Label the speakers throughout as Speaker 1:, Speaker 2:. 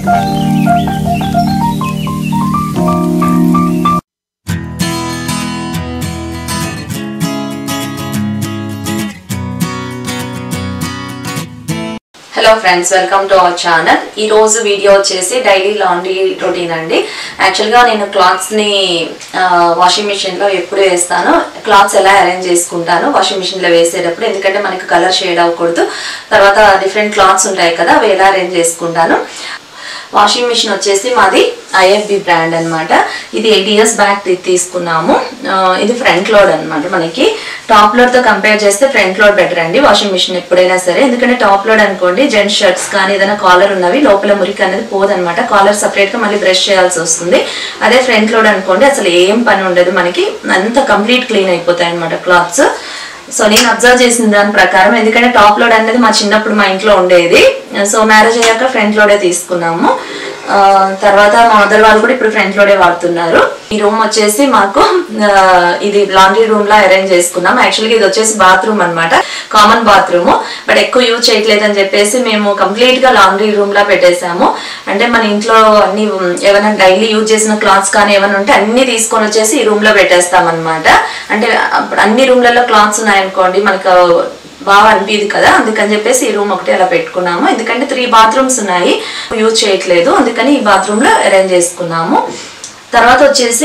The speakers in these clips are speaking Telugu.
Speaker 1: hello friends welcome to our channel ఈ రోజు వీడియో వచ్చేసి డైలీ లాండ్రీ రొటీన్ అండి యాక్చువల్గా నేను క్లాత్స్ని వాషింగ్ మిషన్లో ఎప్పుడు వేస్తాను క్లాత్స్ ఎలా అరేంజ్ చేసుకుంటాను వాషింగ్ మిషన్లో వేసేటప్పుడు ఎందుకంటే మనకి కలర్ షేడ్ అవ్వకూడదు తర్వాత డిఫరెంట్ క్లాత్స్ ఉంటాయి కదా అవి ఎలా అరేంజ్ చేసుకుంటాను వాషింగ్ మిషన్ వచ్చేసి మాది ఐఎఫ్బి బ్రాండ్ అన్నమాట ఇది ఎయిట్ ఇయర్స్ బ్యాక్ తీసుకున్నాము ఆ, ఇది ఫ్రంట్ లోడ్ అన్నమాట మనకి టాప్ లోడ్ తో కంపేర్ చేస్తే ఫ్రంట్ లోడ్ బెటర్ అండి వాషింగ్ మిషన్ ఎప్పుడైనా సరే ఎందుకంటే టాప్ లోడ్ అనుకోండి జెంట్స్ షర్ట్స్ కానీ ఏదైనా కాలర్ ఉన్నవి లోపల మురికి అనేది పోదన్నమాట కాలర్ సపరేట్ గా మళ్ళీ బ్రష్ చేయాల్సి వస్తుంది అదే ఫ్రంట్ లోడ్ అనుకోండి అసలు ఏం పని ఉండదు మనకి అంత కంప్లీట్ క్లీన్ అయిపోతాయి అనమాట క్లాత్స్ సో నేను అబ్జర్వ్ చేసిన దాని ప్రకారం ఎందుకంటే టాప్ లోడ్ అనేది మా చిన్నప్పుడు మా ఇంట్లో ఉండేది సో మ్యారేజ్ అయ్యాక ఫ్రంట్ లోడే తీసుకున్నాము ఆ, తర్వాత మా మదర్ వాళ్ళు కూడా ఇప్పుడు ఫ్రంట్ లోడే వాడుతున్నారు ఈ రూమ్ వచ్చేసి మాకు ఆ, ఇది లాండ్రీ రూమ్ లా అరేంజ్ చేసుకున్నాం యాక్చువల్గా ఇది వచ్చేసి బాత్రూమ్ అన్నమాట కామన్ బాత్రూమ్ బట్ ఎక్కువ యూజ్ చేయట్లేదు అని చెప్పేసి మేము కంప్లీట్ గా లాండ్రీ రూమ్ లా పెట్టేసాము అంటే మన ఇంట్లో అన్ని ఉమ్, ఏమైనా డైలీ యూజ్ చేసిన క్లాత్స్ కానీ ఏమైనా ఉంటే అన్ని తీసుకొని వచ్చేసి ఈ రూమ్ లో పెట్టేస్తాం అనమాట అంటే అప్పుడు అన్ని రూమ్లలో క్లాత్స్ ఉన్నాయనుకోండి మనకు బాగా అనిపించదు కదా అందుకని చెప్పేసి ఈ రూమ్ ఒకటి అలా పెట్టుకున్నాము ఎందుకంటే త్రీ బాత్రూమ్స్ ఉన్నాయి యూజ్ చేయట్లేదు అందుకని ఈ బాత్రూమ్ లో అరేంజ్ చేసుకున్నాము తర్వాత వచ్చేసి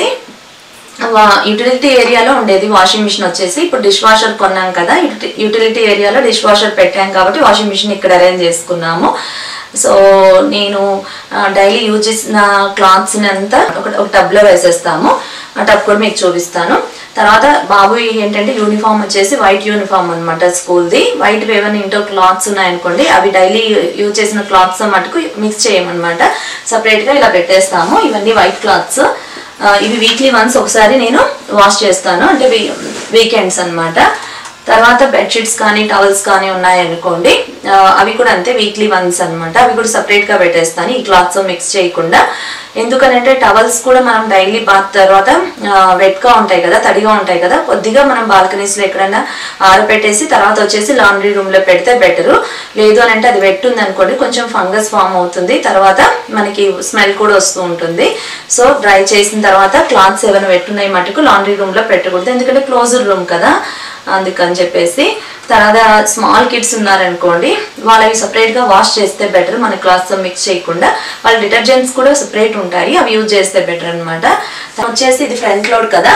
Speaker 1: యూటిలిటీ ఏరియాలో ఉండేది వాషింగ్ మిషన్ వచ్చేసి ఇప్పుడు డిష్ వాషర్ కొన్నాం కదా యూటిలిటీ ఏరియాలో డిష్ వాషర్ పెట్టాం కాబట్టి వాషింగ్ మిషన్ ఇక్కడ అరేంజ్ చేసుకున్నాము సో నేను డైలీ యూజ్ చేసిన క్లాత్స్ని అంతా ఒక ఒక టబ్లో వేసేస్తాము ఆ టబ్ కూడా మీకు చూపిస్తాను తర్వాత బాబు ఏంటంటే యూనిఫామ్ వచ్చేసి వైట్ యూనిఫామ్ అనమాట స్కూల్ది వైట్ ఏమైనా ఇంట్లో క్లాత్స్ ఉన్నాయనుకోండి అవి డైలీ యూజ్ చేసిన క్లాత్స్ మటుకు మిక్స్ చేయమన్నమాట సపరేట్గా ఇలా పెట్టేస్తాము ఇవన్నీ వైట్ క్లాత్స్ ఆ, ఇవి వీక్లీ వన్స్ ఒకసారి నేను వాష్ చేస్తాను అంటే వీకెండ్స్ అన్నమాట తర్వాత బెడ్షీట్స్ కానీ టవల్స్ కానీ ఉన్నాయనుకోండి ఆ, అవి కూడా అంతే వీక్లీ వన్స్ అన్నమాట అవి కూడా సపరేట్గా పెట్టేస్తాను ఈ క్లాత్స్ మిక్స్ చేయకుండా ఎందుకనంటే టవల్స్ కూడా మనం డైలీ బాత్ తర్వాత వెట్గా ఉంటాయి కదా తడిగా ఉంటాయి కదా కొద్దిగా మనం బాల్కనీస్లో ఎక్కడైనా ఆరబెట్టేసి తర్వాత వచ్చేసి లాండ్రీ రూమ్లో పెడితే బెటరు లేదు అని అంటే అది వెట్ ఉంది అనుకోండి కొంచెం ఫంగస్ ఫామ్ అవుతుంది తర్వాత మనకి స్మెల్ కూడా వస్తూ ఉంటుంది సో డ్రై చేసిన తర్వాత క్లాత్స్ ఏమైనా పెట్టున్నాయి మటుకు లాండ్రీ రూమ్లో పెట్టకూడదు ఎందుకంటే క్లోజ్డ్ రూమ్ కదా అందుకని చెప్పేసి తర్వాత స్మాల్ కిడ్స్ ఉన్నారనుకోండి వాళ్ళవి సపరేట్గా వాష్ చేస్తే బెటర్ మన క్లాత్స్ మిక్స్ చేయకుండా వాళ్ళ డిటర్జెంట్స్ కూడా సపరేట్ ఉంటాయి అవి యూజ్ చేస్తే బెటర్ అనమాట వచ్చేసి ఇది ఫ్రంట్ లోడ్ కదా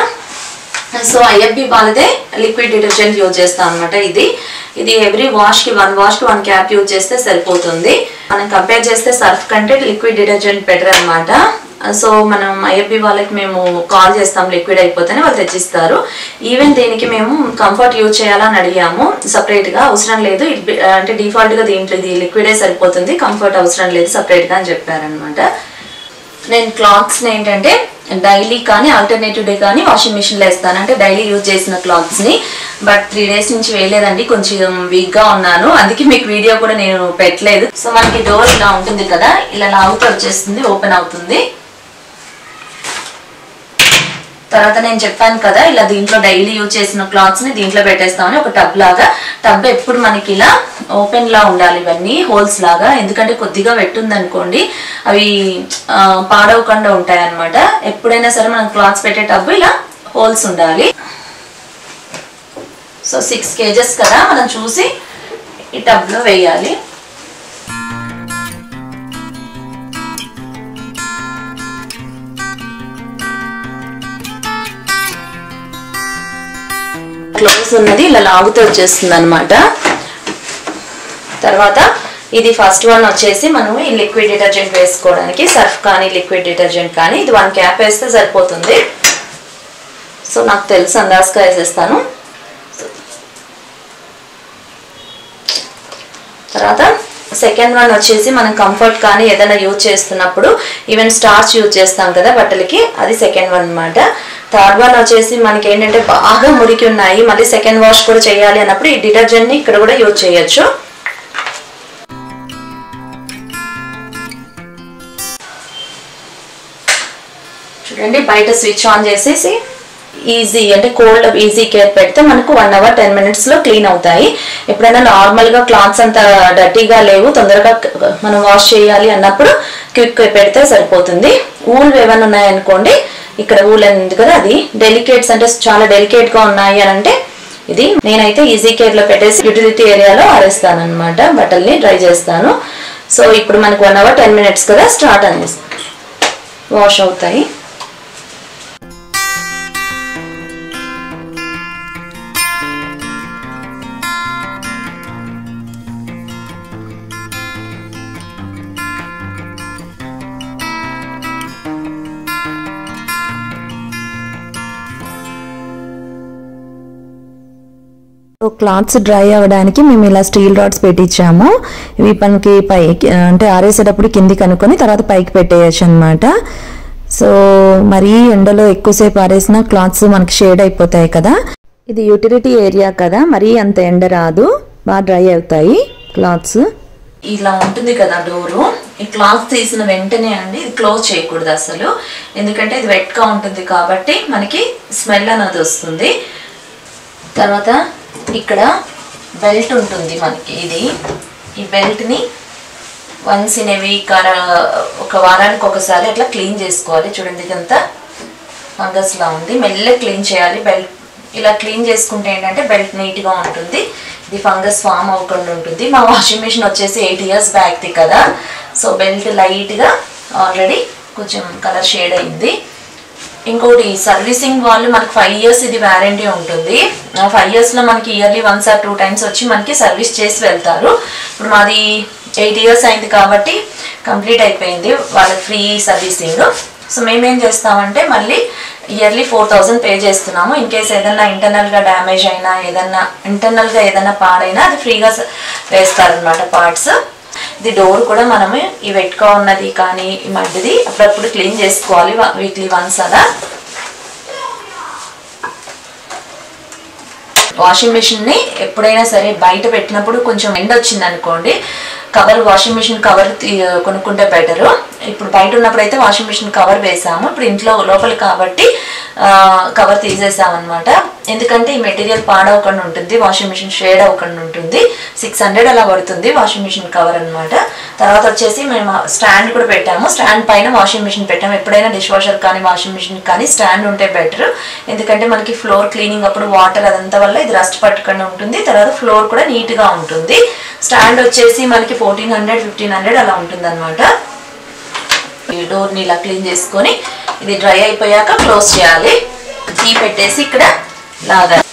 Speaker 1: సో ఐఎఫ్బి వాళ్ళదే లిక్విడ్ డిటర్జెంట్ యూజ్ చేస్తాం అనమాట ఇది ఇది ఎవ్రీ వాష్ కి వన్ వాష్ కి వన్ క్యాప్ యూజ్ చేస్తే సరిపోతుంది మనం కంపేర్ చేస్తే సర్ఫ్ కంటే లిక్విడ్ డిటర్జెంట్ బెటర్ అనమాట సో మనం ఐఎఫ్బి వాళ్ళకి మేము కాల్ చేస్తాం లిక్విడ్ అయిపోతేనే వాళ్ళు తెచ్చిస్తారు ఈవెన్ దీనికి మేము కంఫర్ట్ యూజ్ చేయాలని అడిగాము separate గా అవసరం లేదు ఇది అంటే default గా దీంట్లో ఇది లిక్విడే సరిపోతుంది కంఫర్ట్ అవసరం లేదు separate గా అని చెప్పారనమాట నేను క్లాత్స్ ఏంటంటే డైలీ కానీ ఆల్టర్నేటివ్ డే కానీ వాషింగ్ మిషన్లో వేస్తాను అంటే డైలీ యూజ్ చేసిన క్లాత్స్ని బట్ త్రీ డేస్ నుంచి వేయలేదండి కొంచెం వీక్గా ఉన్నాను అందుకే మీకు వీడియో కూడా నేను పెట్టలేదు సో మనకి డోర్ ఇలా ఉంటుంది కదా ఇలా లాగుతూ వచ్చేస్తుంది ఓపెన్ అవుతుంది తర్వాత నేను చెప్పాను కదా ఇలా దీంట్లో డైలీ యూజ్ చేసిన క్లాత్స్ ని దీంట్లో పెట్టేస్తామని ఒక టబ్ లాగా టబ్ ఎప్పుడు మనకి ఇలా ఓపెన్ లా ఉండాలి ఇవన్నీ హోల్స్ లాగా ఎందుకంటే కొద్దిగా వెట్టుంది అనుకోండి అవి ఆ, పాడవకుండా ఉంటాయి అన్నమాట ఎప్పుడైనా సరే మనం క్లాత్స్ పెట్టే టబ్ ఇలా హోల్స్ ఉండాలి సో సిక్స్ కేజెస్ కదా మనం చూసి ఈ టబ్లో వేయాలి క్లోజ్ ఉన్నది ఇలా లాగుతూ వచ్చేస్తుంది అనమాట తర్వాత ఇది ఫస్ట్ వన్ వచ్చేసి మనం ఈ లిక్విడ్ డిటర్జెంట్ వేసుకోవడానికి సర్ఫ్ కానీ లిక్విడ్ డిటర్జెంట్ కానీ ఇది వన్ క్యాప్ వేస్తే సరిపోతుంది సో నాకు తెలుసు అందాజుగా వేసేస్తాను తర్వాత సెకండ్ వన్ వచ్చేసి మనం కంఫర్ట్ కానీ ఏదైనా యూజ్ చేస్తున్నప్పుడు ఈవెన్ స్టార్చ్ యూజ్ చేస్తాం కదా బట్టలకి అది సెకండ్ వన్ అన్నమాట థర్డ్ వన్ వచ్చేసి మనకి ఏంటంటే బాగా మురికి ఉన్నాయి మళ్ళీ సెకండ్ వాష్ కూడా చేయాలి అన్నప్పుడు ఈ డిటర్జెంట్ని ఇక్కడ కూడా యూజ్ చేయొచ్చు చూడండి బయట స్విచ్ ఆన్ చేసేసి ఈజీ అంటే కోల్డ్ ఈజీ కేర్ పెడితే మనకు వన్ అవర్ టెన్ మినిట్స్ లో క్లీన్ అవుతాయి ఎప్పుడైనా నార్మల్ గా క్లాత్స్ అంత డర్టీగా లేవు తొందరగా క- మనం వాష్ చేయాలి అన్నప్పుడు క్విక్ పెడితే సరిపోతుంది ఊల్ ఏమైనా ఉన్నాయనుకోండి ఇక్కడ ఊల్ అని ఉంది కదా అది డెలికేట్స్ అంటే చాలా డెలికేట్ గా ఉన్నాయి అని అంటే ఇది నేనైతే ఈజీ కేర్ లో పెట్టేసి యూటిలిటీ ఏరియాలో ఆరేస్తాను అనమాట బట్టల్ని డ్రై చేస్తాను సో ఇప్పుడు మనకు వన్ అవర్ టెన్ మినిట్స్ కదా స్టార్ట్ అనేసి వాష్ అవుతాయి
Speaker 2: సో క్లాత్స్ డ్రై అవ్వడానికి మేము ఇలా స్టీల్ రాడ్స్ పెట్టించాము ఇవి మనకి పైకి అంటే ఆరేసేటప్పుడు కిందికి అనుకొని తర్వాత పైకి పెట్టేయచ్చు అనమాట సో మరీ ఎండలో ఎక్కువసేపు ఆరేసిన క్లాత్స్ మనకి షేడ్ అయిపోతాయి కదా ఇది యూటిలిటీ ఏరియా కదా మరీ అంత ఎండ రాదు బాగా డ్రై అవుతాయి క్లాత్స్
Speaker 1: ఇలా ఉంటుంది కదా డోరు ఈ క్లాత్ తీసిన వెంటనే అండి ఇది క్లోజ్ చేయకూడదు అసలు ఎందుకంటే ఇది వెట్గా ఉంటుంది కాబట్టి మనకి స్మెల్ అనేది వస్తుంది తర్వాత ఇక్కడ బెల్ట్ ఉంటుంది మనకి ఇది ఈ బెల్ట్ని వన్స్ ఇన్ ఏ వీక్ ఒక వారానికి ఒకసారి అట్లా క్లీన్ చేసుకోవాలి చూడండి ఇదంతా ఫంగస్ లా ఉంది మెల్లగా క్లీన్ చేయాలి బెల్ట్ ఇలా క్లీన్ చేసుకుంటే ఏంటంటే బెల్ట్ నీట్గా ఉంటుంది ఇది ఫంగస్ ఫామ్ అవ్వకుండా ఉంటుంది మా వాషింగ్ మిషన్ వచ్చేసి ఎయిట్ ఇయర్స్ బ్యాక్ది కదా సో బెల్ట్ లైట్గా ఆల్రెడీ కొంచెం కలర్ షేడ్ అయింది ఇంకోటి సర్వీసింగ్ వాళ్ళు మనకి ఫైవ్ ఇయర్స్ ఇది వ్యారంటీ ఉంటుంది ఆ ఫైవ్ ఇయర్స్లో మనకి yearly once or two times వచ్చి మనకి సర్వీస్ చేసి వెళ్తారు ఇప్పుడు మాది ఎయిట్ ఇయర్స్ అయింది కాబట్టి కంప్లీట్ అయిపోయింది వాళ్ళకి ఫ్రీ సర్వీసింగ్ సో మేమేం చేస్తామంటే మళ్ళీ ఇయర్లీ ఫోర్ థౌజండ్ పే చేస్తున్నాము ఇన్ కేస్ ఏదన్నా ఇంటర్నల్గా డ్యామేజ్ అయినా ఏదన్నా ఇంటర్నల్గా ఏదైనా పాడైనా అది ఫ్రీగా వేస్తారనమాట పార్ట్స్ ఇది డోర్ కూడా మనము ఈ వెట్గా ఉన్నది కానీ ఈ మడ్డిది అప్పుడప్పుడు క్లీన్ చేసుకోవాలి వీక్లీ వన్స్ అలా వాషింగ్ మిషన్ని ఎప్పుడైనా సరే బయట పెట్టినప్పుడు కొంచెం ఎండ వచ్చింది అనుకోండి కవర్ వాషింగ్ మిషన్ కవర్ కొనుక్కుంటే బెటరు ఇప్పుడు బయట ఉన్నప్పుడు అయితే వాషింగ్ మిషన్ కవర్ వేసాము ఇప్పుడు ఇంట్లో లోపల కాబట్టి కవర్ తీసేసాం అనమాట ఎందుకంటే ఈ మెటీరియల్ పాడవకుండా ఉంటుంది వాషింగ్ మిషన్ షేడ్ అవ్వకుండా ఉంటుంది సిక్స్ హండ్రెడ్ అలా పడుతుంది వాషింగ్ మిషన్ కవర్ అనమాట తర్వాత వచ్చేసి మేము స్టాండ్ కూడా పెట్టాము స్టాండ్ పైన వాషింగ్ మిషన్ పెట్టాము ఎప్పుడైనా డిష్ వాషర్ కానీ వాషింగ్ మిషన్ కానీ స్టాండ్ ఉంటే బెటర్ ఎందుకంటే మనకి ఫ్లోర్ క్లీనింగ్ అప్పుడు వాటర్ అదంతా వల్ల ఇది రస్ట్ పట్టకుండా ఉంటుంది తర్వాత ఫ్లోర్ కూడా నీట్గా ఉంటుంది స్టాండ్ వచ్చేసి మనకి ఫోర్టీన్ హండ్రెడ్ ఫిఫ్టీన్ హండ్రెడ్ అలా ఉంటుంది అనమాట ఈ డోర్ని ఇలా క్లీన్ చేసుకొని ఇది డ్రై అయిపోయాక క్లోజ్ చేయాలి కీ పెట్టేసి ఇక్కడ లాగాలి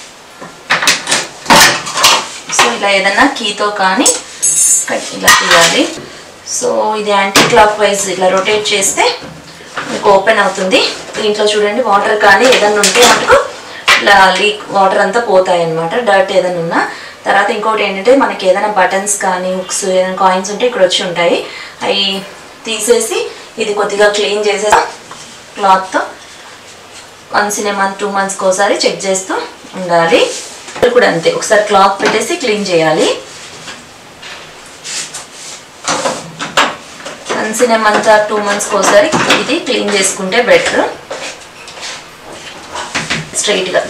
Speaker 1: సో ఇలా ఏదన్నా కీతో కానీ ఇలా తీయాలి సో ఇది యాంటీ క్లాక్ వైజ్ ఇలా రొటేట్ చేస్తే మీకు ఓపెన్ అవుతుంది దీంట్లో చూడండి వాటర్ కానీ ఏదన్నా ఉంటే మటుకు ఇలా లీక్ వాటర్ అంతా పోతాయి అనమాట డర్ట్ ఏదైనా ఉన్నా తర్వాత ఇంకోటి ఏంటంటే మనకి ఏదైనా బటన్స్ కానీ హుక్స్ ఏదైనా కాయిన్స్ ఉంటే ఇక్కడ వచ్చి ఉంటాయి అవి తీసేసి ఇది కొద్దిగా క్లీన్ చేసేసి క్లాత్తో once in a month two మంత్స్కి ఒకసారి చెక్ చేస్తూ ఉండాలి ఇది కూడా అంతే ఒకసారి క్లాత్ పెట్టేసి క్లీన్ చేయాలి once in a month or two మంత్స్కి ఒకసారి ఇది క్లీన్ చేసుకుంటే బెటర్ స్ట్రైట్గా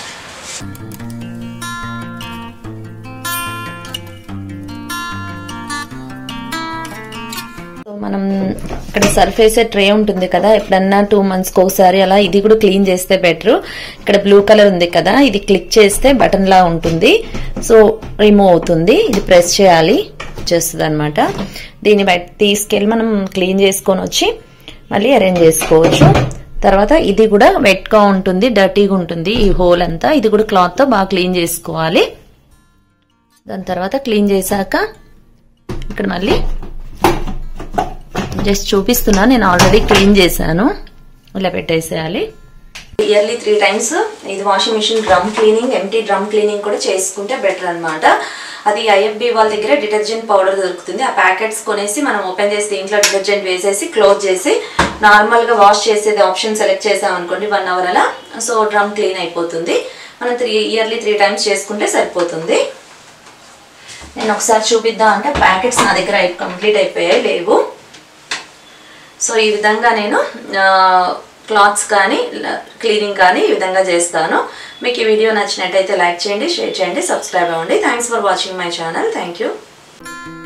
Speaker 1: సో మనం ఇక్కడ సర్ఫ్ వేసే ట్రే ఉంటుంది కదా ఎప్పుడన్నా టూ మంత్స్కి ఒకసారి అలా ఇది కూడా క్లీన్ చేస్తే బెటర్ ఇక్కడ బ్లూ కలర్ ఉంది కదా ఇది క్లిక్ చేస్తే బటన్ లా ఉంటుంది సో రిమూవ్ అవుతుంది ఇది ప్రెస్ చేయాలి చేస్తుంది అనమాట దీన్ని బయట తీసుకెళ్ళి మనం క్లీన్ చేసుకొని వచ్చి మళ్ళీ అరేంజ్ చేసుకోవచ్చు తర్వాత ఇది కూడా వెట్గా ఉంటుంది డర్టీగా ఉంటుంది ఈ హోల్ అంతా ఇది కూడా క్లాత్తో బాగా క్లీన్ చేసుకోవాలి దాని తర్వాత క్లీన్ చేశాక ఇక్కడ మళ్ళీ జస్ట్ చూపిస్తున్నా నేను ఆల్రెడీ క్లీన్ చేశాను ఇలా పెట్టేసేయాలి ఇయర్లీ త్రీ టైమ్స్ ఇది washing machine drum cleaning empty drum cleaning కూడా చేసుకుంటే బెటర్ అనమాట అది ఐఎఫ్బి వాళ్ళ దగ్గర డిటర్జెంట్ పౌడర్ దొరుకుతుంది ఆ ప్యాకెట్స్ కొనేసి మనం ఓపెన్ చేసి దీంట్లో డిటర్జెంట్ వేసేసి క్లోజ్ చేసి నార్మల్గా వాష్ చేసేది ఆప్షన్ సెలెక్ట్ చేసాం అనుకోండి వన్ అవర్ అలా సో డ్రమ్ క్లీన్ అయిపోతుంది మనం త్రీ ఇయర్లీ త్రీ టైమ్స్ చేసుకుంటే సరిపోతుంది నేను ఒకసారి చూపిద్దాం అంటే ప్యాకెట్స్ నా దగ్గర కంప్లీట్ అయిపోయాయి లేవు సో ఈ విధంగా నేను క్లాత్స్ కానీ క్లీనింగ్ కానీ ఈ విధంగా చేస్తాను మీకు ఈ వీడియో నచ్చినట్టయితే లైక్ చేయండి షేర్ చేయండి సబ్స్క్రైబ్ అవ్వండి thanks for watching my channel thank you